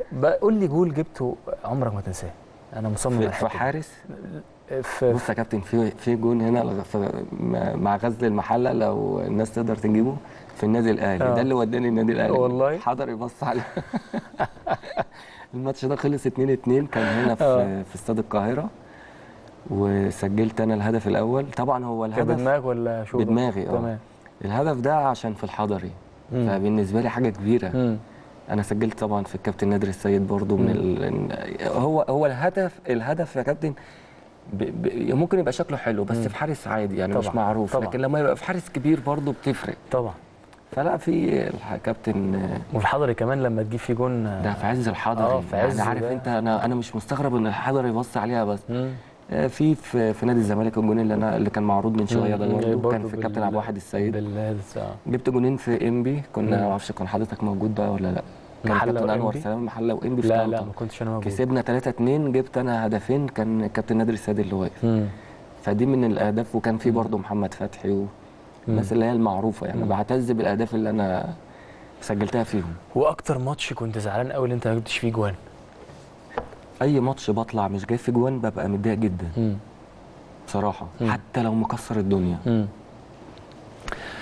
بقى قول لي جول جبته عمرك ما تنساه انا مصمم في, على في الحتة دي. حارس في بص يا كابتن في في جون هنا لغ- في- مع غزل المحله لو الناس تقدر تجيبه في النادي الاهلي آه. ده اللي وداني النادي الاهلي والله؟ حضر يبص عليه الماتش ده خلص 2 2 كان هنا آه. في في استاد القاهره وسجلت انا الهدف الاول طبعا هو كان الهدف بدماغك ولا شو بدماغي اه تمام الهدف ده عشان في الحضري مم. فبالنسبه لي حاجه كبيره مم. انا سجلت طبعا في الكابتن نادر السيد برضو من ال... هو هو الهدف الهدف يا كابتن ب... ب... ممكن يبقى شكله حلو بس مم. في حارس عادي يعني مش طبعاً، معروف طبعاً. لكن لما يبقى في حارس كبير برضو بتفرق طبعا فلا في الكابتن وفي الحضري كمان لما تجيب فيه جون ده في عز الحضري آه، في عز يعني عارف ده. انت انا انا مش مستغرب ان الحضري يبص عليها بس مم. آه، في في, في نادي الزمالك الجون اللي انا اللي كان معروض من شويه ده مم. برضو برضو كان في بال- كابتن عبد الواحد السيد بال آه. جبت جونين في انبي كنا مم. ما اعرفش كان حضرتك موجود بقى ولا لا كان محلة كابتن انور وإنبي؟ سلام محله وانبي في لا طنطا. لا ما كنتش انا موجود كسبنا 3 2 جبت انا هدفين كان كابتن نادر السيد اللي واقف مم. فدي من الاهداف وكان في برضه محمد فتحي والناس اللي هي المعروفه يعني بعتز بالاهداف اللي انا سجلتها فيهم واكتر ماتش كنت زعلان قوي اللي انت ما جبتش فيه جوان اي ماتش بطلع مش جاي في جوان ببقى متضايق جدا مم. بصراحه مم. حتى لو مكسر الدنيا مم.